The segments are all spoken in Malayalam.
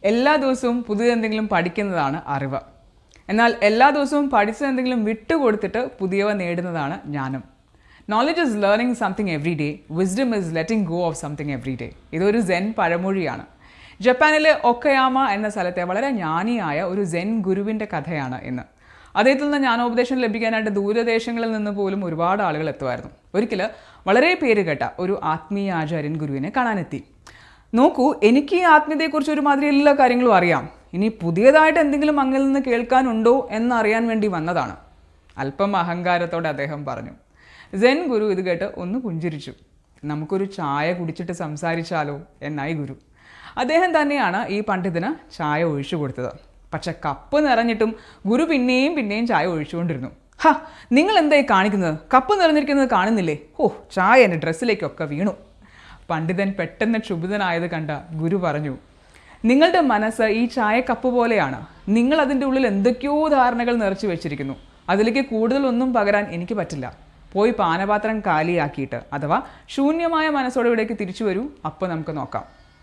എല്ലാ ദിവസവും പുതിയതെന്തെങ്കിലും പഠിക്കുന്നതാണ് അറിവ് എന്നാൽ എല്ലാ ദിവസവും പഠിച്ചതെന്തെങ്കിലും വിട്ടുകൊടുത്തിട്ട് പുതിയവ നേടുന്നതാണ് ജ്ഞാനം knowledge is learning something every day wisdom is letting go of something every day ഇതൊരു സെൻ പഴമൊഴിയാണ് ജപ്പാനിലെ ഒക്കയാമ എന്ന സ്ഥലത്തെ വളരെ ജ്ഞാനിയായ ഒരു സെൻ ഗുരുവിൻ്റെ കഥയാണ് ഇന്ന് അദ്ദേഹത്തിൽ നിന്ന് ജ്ഞാനോപദേശം ലഭിക്കാനായിട്ട് ദൂരദേശങ്ങളിൽ നിന്ന് പോലും ഒരുപാട് ആളുകൾ എത്തുമായിരുന്നു ഒരിക്കൽ വളരെ പേര് കേട്ട ഒരു ആത്മീയ ആചാര്യൻ ഗുരുവിനെ കാണാനെത്തി നോക്കൂ എനിക്ക് ഈ ആത്മീയതയെക്കുറിച്ച് ഒരുമാതിരി എല്ലാ കാര്യങ്ങളും അറിയാം ഇനി പുതിയതായിട്ട് എന്തെങ്കിലും അങ്ങിൽ നിന്ന് കേൾക്കാനുണ്ടോ എന്നറിയാൻ വേണ്ടി വന്നതാണ് അല്പം അഹങ്കാരത്തോടെ അദ്ദേഹം പറഞ്ഞു സെൻ ഗുരു ഇത് കേട്ട് ഒന്ന് പുഞ്ചിരിച്ചു നമുക്കൊരു ചായ കുടിച്ചിട്ട് സംസാരിച്ചാലോ എന്നായി ഗുരു അദ്ദേഹം തന്നെയാണ് ഈ പണ്ഡിതന് ചായ ഒഴിച്ചു കൊടുത്തത് പക്ഷെ കപ്പ് നിറഞ്ഞിട്ടും ഗുരു പിന്നെയും പിന്നെയും ചായ ഒഴിച്ചുകൊണ്ടിരുന്നു ഹ നിങ്ങൾ എന്തായി കാണിക്കുന്നത് കപ്പ് നിറഞ്ഞിരിക്കുന്നത് കാണുന്നില്ലേ ഓ ചായ എൻ്റെ ഡ്രസ്സിലേക്കൊക്കെ വീണു പണ്ഡിതൻ പെട്ടെന്ന് ക്ഷുഭിതനായത് കണ്ട ഗുരു പറഞ്ഞു നിങ്ങളുടെ മനസ്സ് ഈ ചായ കപ്പ് പോലെയാണ് നിങ്ങൾ അതിൻ്റെ ഉള്ളിൽ എന്തൊക്കെയോ ധാരണകൾ നിറച്ചു വെച്ചിരിക്കുന്നു അതിലേക്ക് കൂടുതലൊന്നും പകരാൻ എനിക്ക് പറ്റില്ല പോയി പാനപാത്രം കാലിയാക്കിയിട്ട് അഥവാ ശൂന്യമായ മനസ്സോടെ ഇവിടേക്ക് തിരിച്ചു വരൂ അപ്പോൾ നമുക്ക് നോക്കാം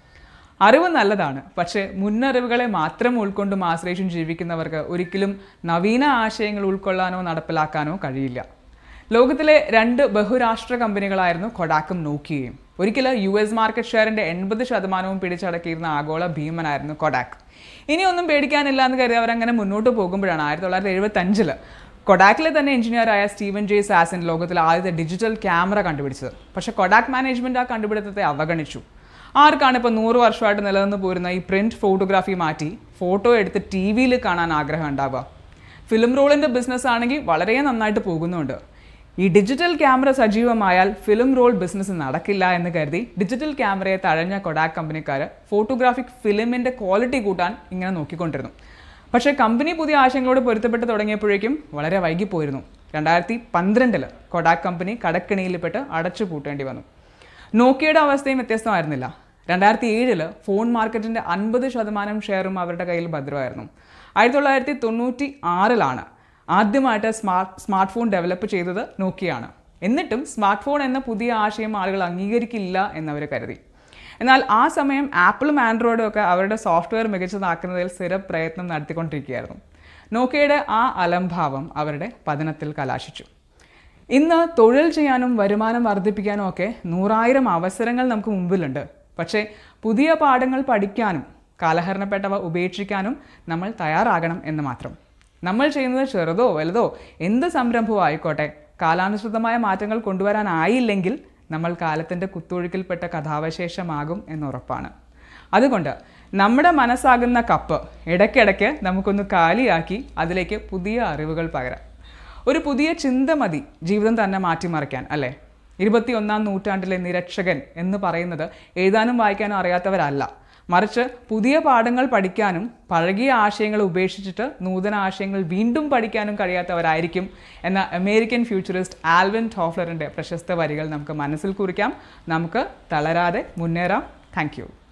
അറിവ് നല്ലതാണ് പക്ഷേ മുന്നറിവുകളെ മാത്രം ഉൾക്കൊണ്ടും ആശ്രയിച്ചും ജീവിക്കുന്നവർക്ക് ഒരിക്കലും നവീന ആശയങ്ങൾ ഉൾക്കൊള്ളാനോ നടപ്പിലാക്കാനോ കഴിയില്ല ലോകത്തിലെ രണ്ട് ബഹുരാഷ്ട്ര കമ്പനികളായിരുന്നു കൊഡാക്കും നോക്കിയയും ഒരിക്കൽ യു എസ് മാർക്കറ്റ് ഷെയറിന്റെ എൺപത് ശതമാനവും പിടിച്ചടക്കിയിരുന്ന ആഗോള ഭീമനായിരുന്നു കൊഡാക്ക് ഇനിയൊന്നും പേടിക്കാനില്ല എന്ന് കരുതി അവരങ്ങനെ മുന്നോട്ട് പോകുമ്പോഴാണ് ആയിരത്തി തൊള്ളായിരത്തി എഴുപത്തി അഞ്ചില് കൊഡാക്കിലെ തന്നെ എഞ്ചിനീയറായ സ്റ്റീവൻ ജെ സാസൻ ലോകത്തിലെ ആദ്യത്തെ ഡിജിറ്റൽ ക്യാമറ കണ്ടുപിടിച്ചത് പക്ഷേ കൊഡാക്ക് മാനേജ്മെന്റ് ആ കണ്ടുപിടുത്തത്തെ അവഗണിച്ചു ആർക്കാണ് ഇപ്പോൾ നൂറ് വർഷമായിട്ട് നിലനിന്ന് പോരുന്ന ഈ പ്രിന്റ് ഫോട്ടോഗ്രാഫി മാറ്റി ഫോട്ടോ എടുത്ത് ടി വിയിൽ കാണാൻ ആഗ്രഹം ഉണ്ടാവുക ഫിലിം റോളിൻ്റെ ബിസിനസ് ആണെങ്കിൽ വളരെ നന്നായിട്ട് പോകുന്നുണ്ട് ഈ ഡിജിറ്റൽ ക്യാമറ സജീവമായാൽ ഫിലിം റോൾ ബിസിനസ് നടക്കില്ല എന്ന് കരുതി ഡിജിറ്റൽ ക്യാമറയെ തഴഞ്ഞ കൊഡാക് കമ്പനിക്കാർ ഫോട്ടോഗ്രാഫിക് ഫിലിമിൻ്റെ ക്വാളിറ്റി കൂട്ടാൻ ഇങ്ങനെ നോക്കിക്കൊണ്ടിരുന്നു പക്ഷേ കമ്പനി പുതിയ ആശയങ്ങളോട് പൊരുത്തപ്പെട്ട് തുടങ്ങിയപ്പോഴേക്കും വളരെ വൈകിപ്പോയിരുന്നു രണ്ടായിരത്തി പന്ത്രണ്ടിൽ കൊഡാക് കമ്പനി കടക്കിണിയിൽപ്പെട്ട് അടച്ചു പൂട്ടേണ്ടി വന്നു നോക്കിയയുടെ അവസ്ഥയും വ്യത്യസ്തമായിരുന്നില്ല രണ്ടായിരത്തി ഏഴില് ഫോൺ മാർക്കറ്റിന്റെ അൻപത് ശതമാനം ഷെയറും അവരുടെ കയ്യിൽ ഭദ്രമായിരുന്നു ആയിരത്തി തൊള്ളായിരത്തി തൊണ്ണൂറ്റി ആറിലാണ് ആദ്യമായിട്ട് സ്മാർട്ട് സ്മാർട്ട് ഫോൺ ഡെവലപ്പ് ചെയ്തത് നോക്കിയാണ് എന്നിട്ടും സ്മാർട്ട് ഫോൺ എന്ന പുതിയ ആശയം ആളുകൾ അംഗീകരിക്കില്ല എന്നവർ കരുതി എന്നാൽ ആ സമയം ആപ്പിളും ആൻഡ്രോയിഡും ഒക്കെ അവരുടെ സോഫ്റ്റ്വെയർ മികച്ചതാക്കുന്നതിൽ സ്ഥിര പ്രയത്നം നടത്തിക്കൊണ്ടിരിക്കുകയായിരുന്നു നോക്കിയയുടെ ആ അലംഭാവം അവരുടെ പതനത്തിൽ കലാശിച്ചു ഇന്ന് തൊഴിൽ ചെയ്യാനും വരുമാനം വർദ്ധിപ്പിക്കാനും ഒക്കെ നൂറായിരം അവസരങ്ങൾ നമുക്ക് മുമ്പിലുണ്ട് പക്ഷേ പുതിയ പാഠങ്ങൾ പഠിക്കാനും കാലഹരണപ്പെട്ടവ ഉപേക്ഷിക്കാനും നമ്മൾ തയ്യാറാകണം എന്ന് മാത്രം നമ്മൾ ചെയ്യുന്നത് ചെറുതോ വലുതോ എന്ത് സംരംഭമോ ആയിക്കോട്ടെ കാലാനുസൃതമായ മാറ്റങ്ങൾ കൊണ്ടുവരാനായില്ലെങ്കിൽ നമ്മൾ കാലത്തിൻ്റെ കുത്തൊഴുക്കിൽപ്പെട്ട കഥാവശേഷമാകും എന്നുറപ്പാണ് അതുകൊണ്ട് നമ്മുടെ മനസ്സാകുന്ന കപ്പ് ഇടയ്ക്കിടയ്ക്ക് നമുക്കൊന്ന് കാലിയാക്കി അതിലേക്ക് പുതിയ അറിവുകൾ പകരാം ഒരു പുതിയ ചിന്ത മതി ജീവിതം തന്നെ മാറ്റിമറിക്കാൻ അല്ലേ ഇരുപത്തിയൊന്നാം നൂറ്റാണ്ടിലെ നിരക്ഷകൻ എന്ന് പറയുന്നത് എഴുതാനും വായിക്കാനും അറിയാത്തവരല്ല മറിച്ച് പുതിയ പാഠങ്ങൾ പഠിക്കാനും പഴകിയ ആശയങ്ങൾ ഉപേക്ഷിച്ചിട്ട് നൂതന ആശയങ്ങൾ വീണ്ടും പഠിക്കാനും കഴിയാത്തവരായിരിക്കും എന്ന അമേരിക്കൻ ഫ്യൂച്ചറിസ്റ്റ് ആൽവിൻ ടോഫ്ലറിൻ്റെ പ്രശസ്ത വരികൾ നമുക്ക് മനസ്സിൽ കുറിക്കാം നമുക്ക് തളരാതെ മുന്നേറാം താങ്ക്